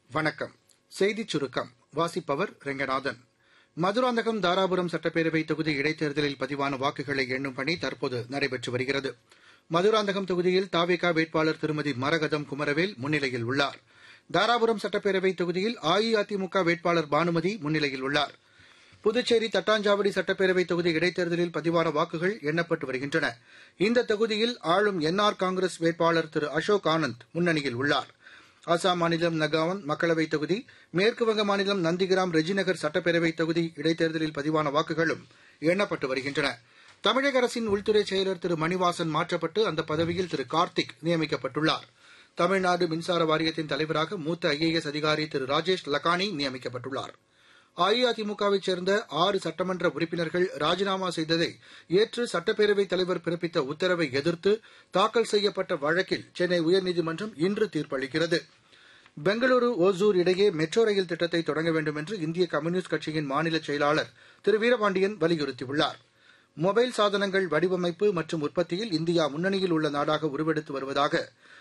வணக்கம் செய்திச் சுருக்கம் வாசிப்பவர் ரெங்கநாதன் மதுராந்தகம் தாராபுரம் சட்டப்பேரவை தொகுதி இடைத்தேர்தலில் பதிவான வாக்குகளை எண்ணும் பணி தற்போது நடைபெற்று வருகிறது மதுராந்தகம் தொகுதியில் தாவேகா வேட்பாளர் திருமதி மரகதம் குமரவேல் முன்னிலையில் உள்ளார் தாராபுரம் சட்டப்பேரவை தொகுதியில் அஇஅதிமுக வேட்பாளர் பானுமதி முன்னிலையில் உள்ளார் புதுச்சேரி தட்டாஞ்சாவடி சட்டப்பேரவை தொகுதி இடைத்தேர்தலில் பதிவான வாக்குகள் எண்ணப்பட்டு வருகின்றன இந்த தொகுதியில் ஆளும் என்ஆர் காங்கிரஸ் வேட்பாளர் திரு அசோக் ஆனந்த் முன்னணியில் உள்ளார் அசாம் மாநிலம் நகாவன் மக்களவைத் தொகுதி மேற்குவங்க மாநிலம் நந்திகிராம் ரெஜிநகர் சட்டப்பேரவை தொகுதி இடைத்தேர்தலில் பதிவான வாக்குகளும் எண்ணப்பட்டு வருகின்றன தமிழக அரசின் உள்துறை செயலர் திரு மணிவாசன் மாற்றப்பட்டு அந்த பதவியில் திரு கார்த்திக் நியமிக்கப்பட்டுள்ளார் தமிழ்நாடு மின்சார வாரியத்தின் தலைவராக மூத்த ஐஏஎஸ் அதிகாரி திரு ராஜேஷ் லக்கானி நியமிக்கப்பட்டுள்ளார் அஇஅதிமுகவைச் சேர்ந்த ஆறு சட்டமன்ற உறுப்பினர்கள் ராஜினாமா செய்ததை ஏற்று சட்டப்பேரவைத் தலைவர் பிறப்பித்த உத்தரவை எதிர்த்து தாக்கல் செய்யப்பட்ட வழக்கில் சென்னை உயர்நீதிமன்றம் இன்று தீர்ப்பளிக்கிறது பெங்களூரு ஒசூர் இடையே மெட்ரோ ரயில் திட்டத்தை தொடங்க வேண்டும் என்று இந்திய கம்யூனிஸ்ட் கட்சியின் மாநில செயலாளர் திரு வீரபாண்டியன் வலியுறுத்தியுள்ளார் மொபைல் சாதனங்கள் வடிவமைப்பு மற்றும் உற்பத்தியில் இந்தியா முன்னணியில் உள்ள நாடாக உருவெடுத்து வருவதாக